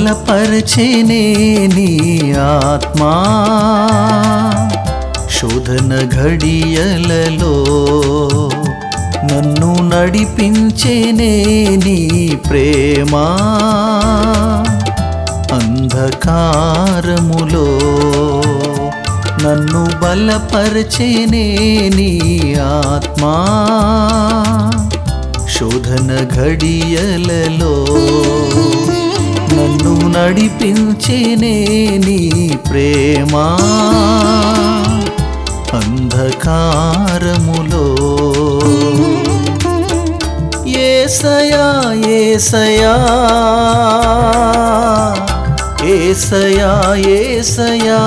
బలపరచేనే నీ ఆత్మా శోధన ఘడియలలో నన్ను నడిపించేనే నీ ప్రేమా అంధకారములో నన్ను బలపరచేనే నీ ఆత్మా శోధన ఘడియలలో నన్ను నడిపించేనే నీ ప్రేమా అంధకారములో ఏసయా ఏసయా ఏసయా ఏసయా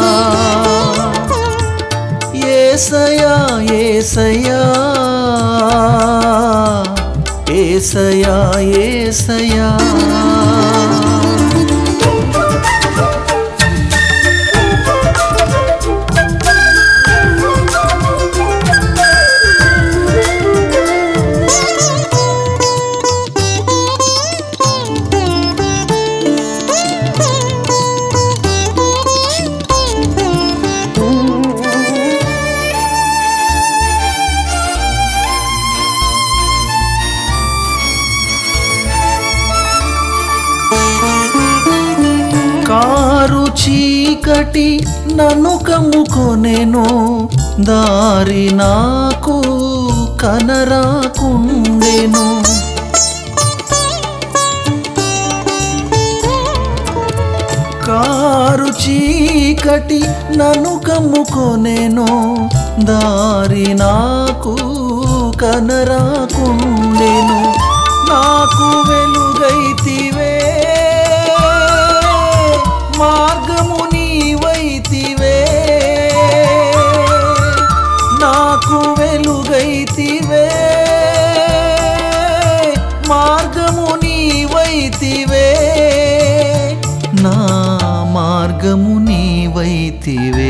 ఏసయా ఏసయా ఏసయా ఏసయా కారు చీకటి నన్ను కమ్ముకొనెను దారి నాకు కనరాకుండెను కారు చీకటి నన్ను కమ్ముకొనెను దారి నాకు కనరాకుండెను నాకు వెలుగైతివే మార్గము నీవైతివే నాకు వెలుగైతివే మార్గము నీవైతివే నా మార్గము నీవైతివే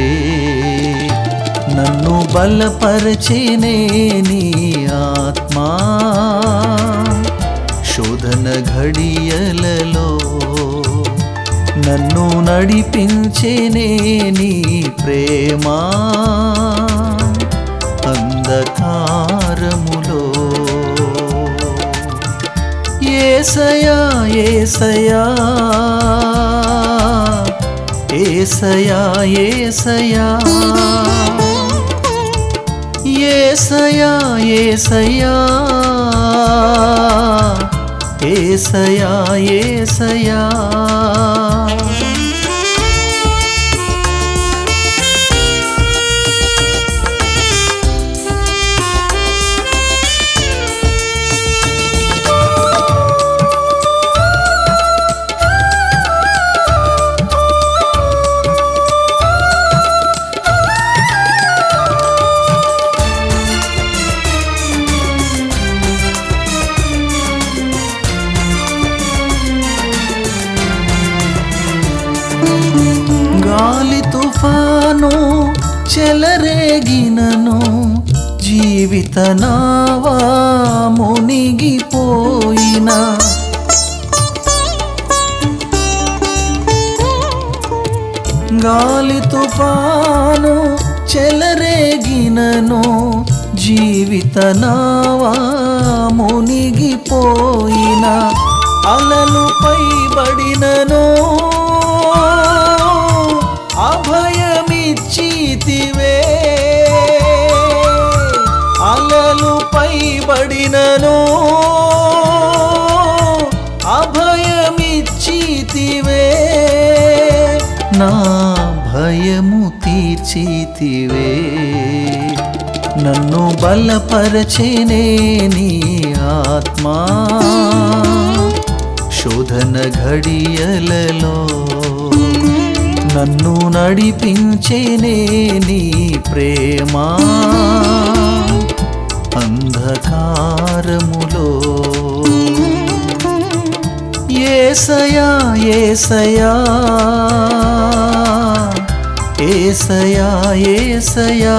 నన్ను బలపరచేనే నీ ఆత్మా శోధన ఘడియలలో నన్ను నడిపించేనే నీ ప్రేమా అంధకారములో ఏసయా ఏసయా ఏసయా ఏసయా ఏసయా ఏసయా ఏసయా ఏసయా గాలి తుఫాను చెలరేగినను జీవిత నావా మునిగిపోయిన గాలి తుఫాను చెలరేగినను జీవిత నావా మునిగిపోయిన అలలు పైబడినను అభయమిచ్చితివే అలలు పైబడినను అభయమిచ్చితివే నా భయము తీర్చితివే నన్ను బలపరచేనే నీ ఆత్మా శోధన ఘడియలలో నన్ను నడిపించేనే నీ ప్రేమా అంధకారములో ఏసయా ఏసయా ఏసయా ఏసయా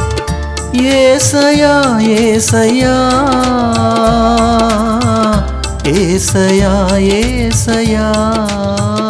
ఏసయా ఏసయా ఏసయా ఏసయా